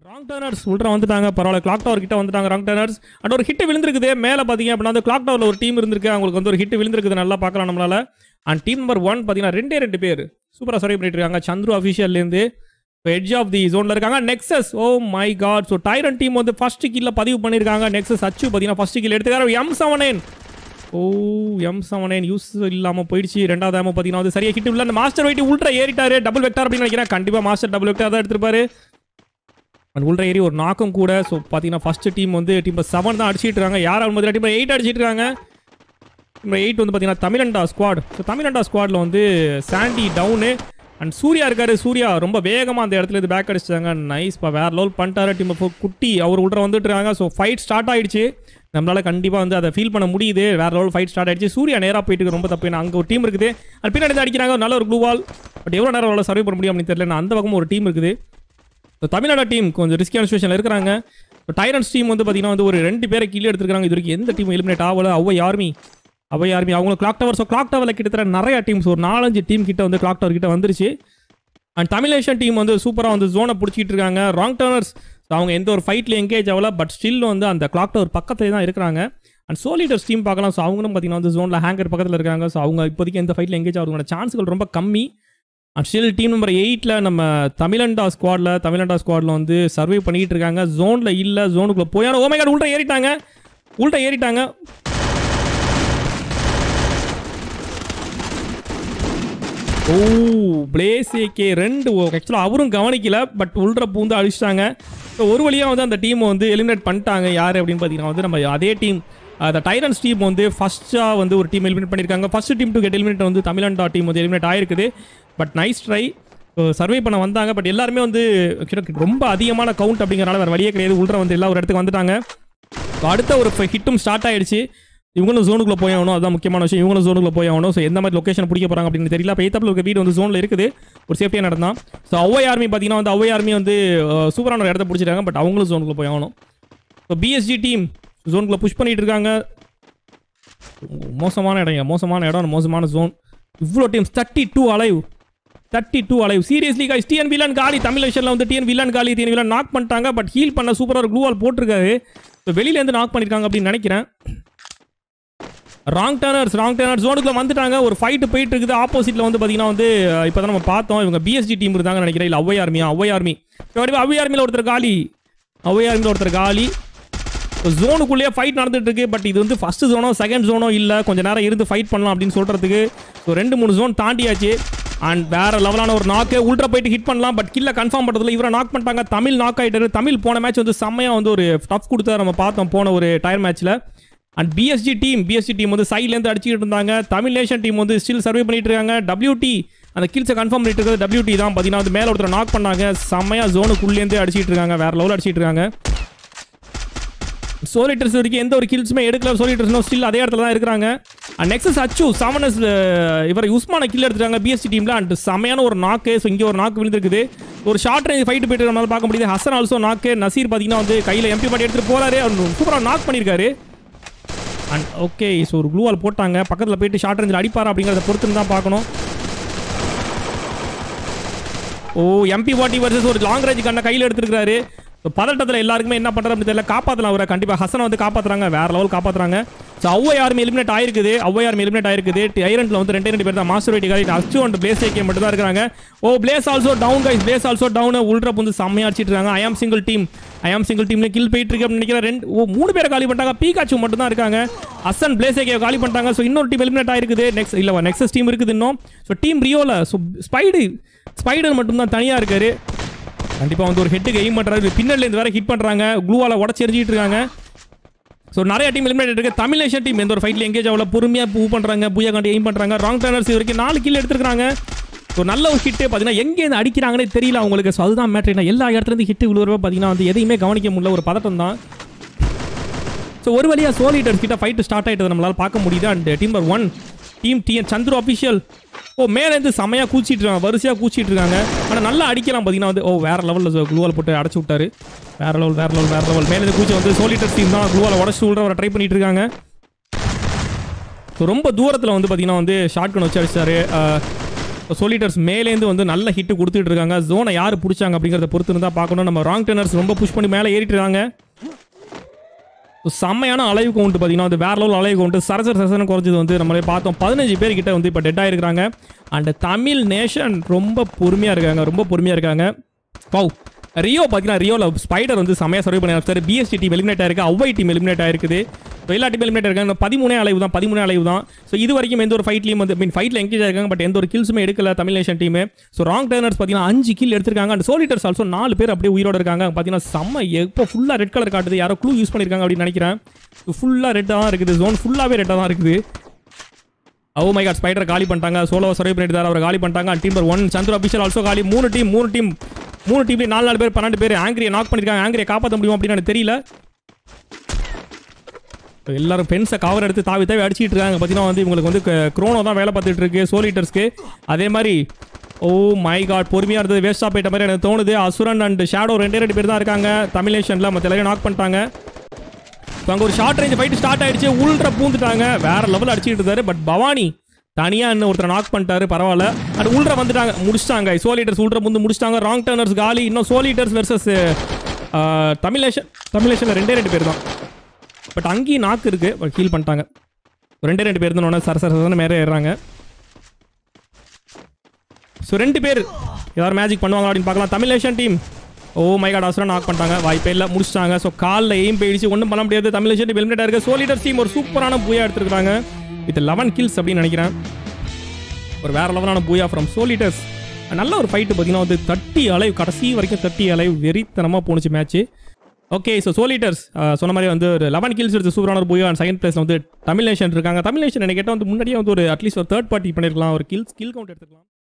wrong turners உள்ள வந்துட்டாங்க பரவாயில்ல கிளாக் டவர் கிட்ட வந்துட்டாங்க ராங் டர்னர்ஸ் அண்ட் ஒரு ஹிட் விழுந்திருக்குது மேலே பார்த்தீங்க அப்படின்னா அந்த கிளாக் டவரில் ஒரு டீம் இருந்திருக்கு அவங்களுக்கு வந்து ஒரு ஹிட் விழுந்திருக்குது நல்லா பார்க்கலாம் நம்மளால அண்ட் டீம் நம்பர் ஒன் பார்த்தீங்கன்னா ரெண்டே ரெண்டு பேர் சூப்பராக சர்வை பண்ணிட்டு இருக்காங்க சந்துரு அஃபிஷியல்லேருந்து எட்ஜ் ஆஃப் தி ஜோனில் இருக்காங்க Nexus oh my god so டைரன் டீம் வந்து ஃபர்ஸ்ட் கீழ பதிவு பண்ணியிருக்காங்க நெக்ஸஸ் அச்சு பார்த்தீங்கன்னா ஃபர்ஸ்ட் கீழ எடுத்துக்காரு M seven o M seven nine use இல்லாமல் போயிடுச்சு ரெண்டாவது ஆமோ பார்த்தீங்கன்னா வந்து சரியாக ஹிட் இல்லை அந்த மாஸ்டர் வெயிட்டி உள்ட்ரா ஏறிட்டாரு டபுள் வெக்டார் அப்படின்னு நினைக்கிறேன் கண்டிப்பாக மாஸ்டர் டபுள் வெக்டார் தான் எடுத்திருப்பாரு அண்ட் உள்ள ஏறி ஒரு நாக்கம் கூட ஸோ பார்த்தீங்கன்னா ஃபர்ஸ்ட் டீம் வந்து டீம் செவன் தான் அடிச்சிட்டு இருக்காங்க யார் அவங்க டீம் எயிட் அடிச்சிட்டு இருக்காங்க டீம் எயிட் வந்து பார்த்தீங்கன்னா தமிழண்டா ஸ்குவாட் ஸோ தமிழண்டா ஸ்குவாடில் வந்து சாண்டி டவுனு அண்ட் சூர்யா இருக்காரு சூர்யா ரொம்ப வேகமாக அந்த இடத்துல இருந்து பேக் அடிச்சிட்டாங்க நைஸ் பா வேற லெவல் பண்ணிட்டாரு டீம் குட்டி அவர் உள்ள வந்துட்டு இருக்காங்க ஸோ ஃபைட் ஸ்டார்ட் ஆயிடுச்சு நம்மளால கண்டிப்பாக வந்து அதை ஃபீல் பண்ண முடியுது வேற லெவல் ஃபைட் ஸ்டார்ட் ஆயிடுச்சு சூர்யா நேராக போயிட்டு இருக்கு, ரொம்ப தப்பு ஏன்னா அங்கே ஒரு டீம் இருக்குது அது பின்னாடி இருந்து அடிக்கிறாங்க ஒரு நல்ல ஒரு ப்ளூ வால் பட் எவ்வளோ நேரம் அவ்வளோ சர்வை பண்ண முடியும் அப்படின்னு தெரியல நான் அந்த பக்கமும் ஒரு டீம் இருக்குது இப்போ தமிழ்நாடு டீம் கொஞ்சம் ரிஸ்கியான சுச்சுவேஷனில் இருக்கிறாங்க இப்போ டைரன்ஸ் டீம் வந்து பார்த்தீங்கன்னா வந்து ஒரு ரெண்டு பேரை கீழே எடுத்துருக்காங்க இது வரைக்கும் எந்த டீம் எலிமினேட் ஆகல அவ்வை ஆர்மி அவ்வை ஆர்மி அவங்க கிளாக் டவர் ஸோ கிளாக் டவரில் கிட்டத்தட்ட நிறைய டீம்ஸ் ஒரு நாலஞ்சு டீம் கிட்ட வந்து கிளாக் டவர் கிட்ட வந்துருச்சு அண்ட் தமிழேஷன் டீம் வந்து சூப்பராக வந்து ஜோனை பிடிச்சிட்டு இருக்காங்க ராங் டர்னர்ஸ் அவங்க எந்த ஒரு ஃபைட்லையும் எங்கேஜ் ஆகல பட் ஸ்டில் வந்து அந்த கிளாக் டவர் பக்கத்துலேயே தான் இருக்கிறாங்க அண்ட் சோலிடர்ஸ் டீம் பார்க்கலாம் ஸோ அவங்களும் பார்த்தீங்கன்னா வந்து ஜோனில் ஹேங்கர் பக்கத்தில் இருக்காங்க ஸோ அவங்க இப்போதைக்கு எந்த ஃபைட்டில் எங்கேஜ் ஆகிறதுக்கான சான்ஸ்கள் ரொம்ப கம்மி அண்ட் ஸ்டில் டீம் நம்பர் எயிட்டில் நம்ம தமிழண்டா ஸ்குவாடில் தமிழண்டா ஸ்குவாடில் வந்து சர்வே பண்ணிட்டு இருக்காங்க ஜோனில் இல்லை ஜோனுக்குள்ளே போய் ஓமை கார்டு உள்ட்ட ஏறிட்டாங்க உள்ட்ட ஏறிட்டாங்க ஓ பிளேஸ் ஏகே ரெண்டு ஆக்சுவலாக அவரும் கவனிக்கல பட் உள்ற பூந்து அழிச்சிட்டாங்க ஸோ ஒரு வழியாக வந்து அந்த டீமை வந்து எலிமினேட் பண்ணிட்டாங்க யார் அப்படின்னு பார்த்தீங்கன்னா வந்து நம்ம அதே டீம் அந்த டைரன்ஸ் டீம் வந்து ஃபஸ்ட்டாக வந்து ஒரு டீம் எலிமினேட் பண்ணியிருக்காங்க first team to get eliminate வந்து தமிழண்டா டீம் வந்து எலிமினேட் ஆயிருக்குது பட் நைஸ் ட்ரை சர்வே பண்ண வந்தாங்க பட் எல்லாருமே வந்து actually ரொம்ப அதிகமான கவுண்ட் அப்படிங்கிறனால வேறு வழியே கிடையாது உள்ற வந்து எல்லா ஒரு இடத்துக்கு வந்துட்டாங்க So, அடுத்த ஒரு ஹிட்டும் ஸ்டார்ட் ஆயிடுச்சு இவங்களும் ஜோனுக்குள்ள போய் ஆகணும் அதுதான் முக்கியமான விஷயம் இவங்களும் ஜோனுக்குள்ள போய் ஆகணும் ஸோ எந்த மாதிரி லொக்கேஷன் பிடிக்க போறாங்க அப்படின்னு தெரியல இப்போ எய்த்தாப்பில் இருக்க வீடு வந்து ஜோனில் இருக்குது ஒரு சேஃப்டியாக நடந்தான் ஸோ ஒவ்வை ஆர்மி பார்த்தீங்கன்னா வந்து ஒவ்வை ஆர்மி வந்து அஹ், சூப்பரான ஒரு இடத்த பிடிச்சிட்டாங்க பட் அவங்களும் ஜோனுக்குள்ள போய் ஆகணும் ஸோ பிஎஸ்ஜி டீம் ஜோனுக்குள்ள புஷ் பண்ணிட்டு இருக்காங்க மோசமான இடங்க மோசமான இடம் மோசமான ஜோன் இவ்வளோ teams thirty two alive thirty two alive seriously guys TN villain காலி தமிழ் விஷயத்தில் வந்து டிஎன் வில்லன் காலி டிஎன் வில்லன் நாக் பண்ணிட்டாங்க பட் ஹீல் பண்ண சூப்பராக ஒரு க்ளூ வால் போட்டிருக்காரு ஸோ வெளியிலேருந்து நாக் பண்ணியிருக்காங்க அப்படின்னு நினைக்கிறேன் ராங் டர்னர்ஸ் ராங் டர்னர்ஸ் ஜோனுக்குள்ள வந்துட்டாங்க ஒரு ஃபைட் போயிட்டு இருக்குது ஆப்போசிட்ல வந்து பார்த்தீங்கன்னா வந்து இப்போ தான் நம்ம பார்த்தோம் இவங்க பிஎஸ்டி டீம் இருந்தாங்கன்னு நினைக்கிறேன் இல்லை ஒவ்வை ஆர்மியா ஒவ்வை ஆர்மி ஒவ்வை ஆர்மியில் ஒருத்தர் காலி ஒவ்வை ஆர்மியில் ஒருத்தர் காலி ஜோனுக்குள்ளேயே ஃபைட் நடந்துட்டு இருக்கு பட் இது வந்து ஃபர்ஸ்ட் ஜோனோ செகண்ட் ஜோனோ இல்லை கொஞ்ச நேரம் இருந்து ஃபைட் பண்ணலாம் அப்படின்னு சொல்றதுக்கு ஸோ ரெண்டு மூணு ஜோன் தாண்டியாச்சு அண்ட் வேற லெவலான ஒரு நாக்கு உள்ட்ரா போயிட்டு ஹிட் பண்ணலாம் பட் கில்ல கன்ஃபார்ம் பண்ணுறதுல இவரை நாக் பண்ணிட்டாங்க தமிழ் நாக் ஆயிட்டாரு தமிழ் போன மேட்ச் வந்து செம்மையாக வந்து ஒரு டஃப் கொடுத்தாரு நம்ம பார்த்தோம் போன ஒரு டயர் மேட்ச்சில் and PSG team PSG team வந்து சைட்லேருந்து அடிச்சுட்டு இருந்தாங்க தமிழ் நேஷன் டீம் வந்து ஸ்டில் சர்வே பண்ணிட்டு இருக்காங்க WT அந்த கில்ஸை கன்ஃபார்ம் பண்ணிட்டு இருக்கிறது WT தான் பார்த்தீங்கன்னா வந்து மேலே ஒருத்தர் நாக் பண்ணாங்க செம்மையாக ஜோனுக்குள்ளேருந்து அடிச்சிட்டு இருக்காங்க வேற லெவல் அடிச்சிட்டு இருக்காங்க சோலிட்டர்ஸ் வரைக்கும் எந்த ஒரு கில்ஸுமே எடுக்கல சோலிட்டர்ஸ் ஸ்டில் அதே இடத்துல தான் இருக்கிறாங்க அண்ட் நெக்ஸஸ் அச்சு சாமனஸ் இவர் உஸ்மான கில் எடுத்துட்டாங்க பிஎஸ்சி டீமில் அண்ட் செமையான ஒரு நாக்கு ஸோ இங்கே ஒரு நாக்கு விழுந்திருக்குது ஒரு ஷார்ட் ரேஞ்ச் ஃபைட் போயிட்டு நம்மளால பார்க்க முடியுது ஹசன் ஆல்சோ நாக்கு நசீர் பார்த்தீங்கன்னா வந்து கையில் எம்பி பாட்டி எடுத்துட்டு போறாரு அவர் சூப்பராக நாக் பண்ணியிருக்காரு அண்ட் ஓகே ஸோ ஒரு க்ளூ வால் போட்டாங்க பக்கத்தில் போயிட்டு ஷார்ட் ரேஞ்சில் அடிப்பாரா அப்படிங்கிறத பொறுத்துன்னு தான் பார்க்கணும் ஓ எம்பி ஃபார்ட்டி வர்சஸ் ஒரு லாங் ரேஞ்ச் கண்ணை கையில் எடுத்துருக்காரு ஸோ பதட்டத்தில் எல்லாருக்குமே என்ன பண்ணுறது அப்படின்னு தெரியல காப்பாற்றலாம் அவரை கண்டிப்பாக ஹசனை வந்து காப்பாற்றுறாங்க வேற லெவல் காப்பாற்றுறாங்க ஸோ ஒவ்வை யாருமே எலிமினேட் ஆயிருக்குது ஒவ்வை யாருமே எலிமினேட் ஆயிருக்குது ஐரன்ல வந்து ரெண்டே ரெண்டு பேர் தான் மாஸ்டர் வெயிட்டி காலி அச்சு அண்ட் பிளேஸ் ஏகே மட்டும் தான் இருக்காங்க oh Blaze also down guys Blaze also down உள்ட்ரப் வந்து செம்மையா அடிச்சிட்டு இருக்காங்க ஐ ஆம் சிங்கிள் டீம் ஐ ஆம் சிங்கிள் டீம்ல கில் போயிட்டு இருக்கு அப்படின்னு நினைக்கிறேன் ரெண்டு ஓ மூணு பேரை காலி பண்ணிட்டாங்க பீகாச்சு மட்டும் தான் இருக்காங்க அசன் பிளேஸ் ஏகே காலி பண்ணிட்டாங்க ஸோ இன்னொரு டீம் எலிமினேட் ஆயிருக்குது நெக்ஸ்ட் இல்லை நெக்ஸ்ட் டீம் இருக்குது இன்னும் ஸோ டீம் ரியோல ஸோ ஸ்பைடு ஸ்பைடர் மட்டும் தான் தனியாக இருக்காரு கண்டிப்பாக வந்து ஒரு ஹெட்டுக்கு எய்ம் பண்ணுறாரு பின்னலேருந்து வேற ஹிட் பண்ணுறாங்க க்ளூவால் உடச்சி எரிஞ்சிட்டு இருக்காங்க ஸோ நிறைய டீம் எலிமினேட் இருக்கு தமிழ் நேஷன் டீம் எந்த ஒரு ஃபைட்ல எங்கேஜ் ஆகல பொறுமையாக பூ பண்ணுறாங்க பூயா காண்டி எய்ம் பண்ணுறாங்க ராங் டர்னர்ஸ் இது வரைக்கும் நாலு கில் எடுத்துருக்காங்க ஸோ நல்ல ஒரு ஹிட்டு பார்த்தீங்கன்னா எங்கேருந்து அடிக்கிறாங்கன்னே தெரியல அவங்களுக்கு ஸோ அதுதான் மேட்ரு எல்லா இடத்துலேருந்து ஹிட்டு விழுவுறப்ப பார்த்தீங்கன்னா வந்து எதையுமே கவனிக்க முடியல ஒரு பதட்டம் தான் ஸோ ஒரு வழியாக சோலிடர்ஸ் கிட்ட ஃபைட்டு ஸ்டார்ட் ஆகிட்டது நம்மளால் பார்க்க முடியுது and team number one team TN Chandru official oh மேலேருந்து செமையாக கூச்சிட்டு இருக்காங்க வரிசையாக கூச்சிட்டு இருக்காங்க ஆனால் நல்லா அடிக்கலாம் பார்த்தீங்கன்னா வந்து ஓ வேற லெவலில் குளூவால் போட்டு அடைச்சு விட்டாரு வேற லெவல் வேற லெவல் வேற லெவல் மேலேருந்து கூச்சி வந்து சோலிடர்ஸ் டீம் தான் குளூவால் உடச்சு விட்ற வர ட்ரை பண்ணிட்டு இருக்காங்க ஸோ ரொம்ப தூரத்தில் வந்து பார்த்தீங்கன்னா வந்து ஷார்ட் கன் வச்சு அடிச்சாரு சோலிட்டர்ஸ் மேலேருந்து வந்து நல்ல ஹிட் கொடுத்துட்டு இருக்காங்க ஜோனை யார் பிடிச்சாங்க அப்படிங்கிறத பொறுத்து இருந்தால் பார்க்கணும் நம்ம ராங் டெனர்ஸ் ரொம்ப புஷ் பண்ணி மேலே ஏறிட்டு இருக்காங்க So, செம்மையான அலைவு கவுண்ட் பார்த்தீங்கன்னா வந்து வேற லெவல் அலைவு கவுண்ட் சரசர சரசரம் குறைஞ்சது வந்து நம்மளே பார்த்தோம் பதினஞ்சு பேர் கிட்ட வந்து இப்போ டெட் ஆயிருக்காங்க அண்ட் தமிழ் நேஷன் ரொம்ப பொறுமையாக இருக்காங்க ரொம்ப பொறுமையாக இருக்காங்க பவு ரியோ பார்த்தீங்கன்னா ரியோவில் ஸ்பைடர் வந்து செமையாக சர்வ் பண்ணி சார் பிஎஸ்டி டீம் எலிமினேட் ஆயிருக்கு அவ்வை டீம் எலிமினேட் ஆயிருக்குது ஸோ எல்லா டீம் எலிமினேட் இருக்காங்க பதிமூணே அலைவு தான் பதிமூணே அலைவு தான் ஸோ இது வரைக்கும் எந்த ஒரு ஃபைட்லையும் வந்து மீன் ஃபைட்டில் எங்கேஜ் ஆயிருக்காங்க பட் எந்த ஒரு கில்ஸுமே எடுக்கல Tamil nation team so wrong turners பார்த்தீங்கன்னா அஞ்சு கில் எடுத்திருக்காங்க அண்ட் சோலிட்டர்ஸ் ஆல்சோ நாலு பேர் அப்படியே உயிரோட இருக்காங்க பார்த்தீங்கன்னா செம்ம எப்போ ஃபுல்லாக ரெட் கலர் காட்டுது யாரோ க்ளூ யூஸ் பண்ணியிருக்காங்க அப்படின்னு நினைக்கிறேன் ஃபுல்லாக ரெட்டாக தான் இருக்குது ஜோன் ஃபுல்லாகவே ரெட்டாக தான் இருக்குது ஓ மை காட் ஸ்பைடர் காலி பண்ணிட்டாங்க சோலோ சர்வை பண்ணிட்டு தான் அவர் காலி பண்ணிட்டாங்க team number one Chandra official also காலி மூணு டீம் மூணு டீம் மூணு டீம்லேயும் நாலு நாலு பேர் பன்னெண்டு பேர் ஆங்கிரியை நாக் பண்ணிருக்காங்க ஆங்கிரியை காப்பாற்ற முடியும் அப்படின்னு எனக்கு தெரியல இப்ப எல்லாரும் பென்ஸை கவர் எடுத்து தாவி தாவி அடிச்சிட்டு இருக்காங்க பார்த்தீங்கன்னா வந்து இவங்களுக்கு வந்து க்ரோனோ தான் வேலை பார்த்துட்டு இருக்கு சோலிட்டர்ஸ்க்கு அதே மாதிரி ஓ மை காட் பொறுமையாக இருந்தது வேஸ்ட்டாக போயிட்ட மாதிரி எனக்கு தோணுது அசுரன் அண்ட் ஷேடோ ரெண்டே ரெண்டு பேர் தான் இருக்காங்க தமிழ் நேஷனில் மற்ற எல்லாரையும் நாக் பண்ணிட்டாங்க இப்போ அங்கே ஒரு ஷார்ட் ரேஞ்ச் ஃபைட் ஸ்டார்ட் ஆயிடுச்சு உள்ற பூந்துட்டாங்க வேற லெவல் அடிச்சுட்டு இருந்தாரு பட் பவானி தனியா இன்னும் ஒருத்தர் நாக் பண்ணிட்டாரு பரவாயில்ல அண்ட் உள்ற வந்துட்டாங்க முடிச்சிட்டாங்க சோலிட்டர்ஸ் உள்ற முந்து முடிச்சிட்டாங்க ராங் டர்னர்ஸ் காலி இன்னும் சோலிட்டர்ஸ் வெர்சஸ் தமிழேஷன் தமிழேஷனில் ரெண்டே ரெண்டு பேர் தான் பட் அங்கேயும் நாக்கு இருக்கு பட் ஹீல் பண்ணிட்டாங்க ரெண்டே ரெண்டு பேர் தான் சர சர சரன்னு மேலே ஏறுறாங்க ஸோ ரெண்டு பேர் யார் மேஜிக் பண்ணுவாங்க அப்படின்னு பார்க்கலாம் தமிழேஷன் டீம் ஓ மை காட் அவசரம் நாக் பண்ணிட்டாங்க வாய்ப்பே இல்லை முடிச்சிட்டாங்க ஸோ காலில் எய்ம் போயிடுச்சு ஒன்றும் பண்ண முடியாது தமிழேஷன் டீம் எலிமினேட் இருக்கு சோலிடர் டீம் ஒரு சூப்பரான பூயா எடுத்துருக்காங்க வித் லெவன் கில்ஸ் அப்படின்னு நினைக்கிறேன் ஒரு வேற லெவலான பூயா ஃப்ரம் சோலிட்டர்ஸ் நல்ல ஒரு ஃபைட்டு பார்த்தீங்கன்னா வந்து தட்டி அலைவ் கடைசி வரைக்கும் தட்டி அலைவ் வெறித்தனமாக போணுச்சு மேட்ச்சு ஓகே ஸோ சோலிட்டர்ஸ் சொன்ன மாதிரி வந்து ஒரு லெவன் கில்ஸ் எடுத்து சூப்பரான ஒரு பூயா செகண்ட் பிளேஸ் வந்து தமிழ் நேஷன் இருக்காங்க தமிழ் நேஷன் எனக்கு கேட்டால் வந்து முன்னாடியே வந்து ஒரு அட்லீஸ்ட் ஒரு தேர்ட் பார்ட்டி பண்ணிருக்கலாம் ஒரு கில்ஸ் கில் கவுண்ட் எடுத்துக்கலாம்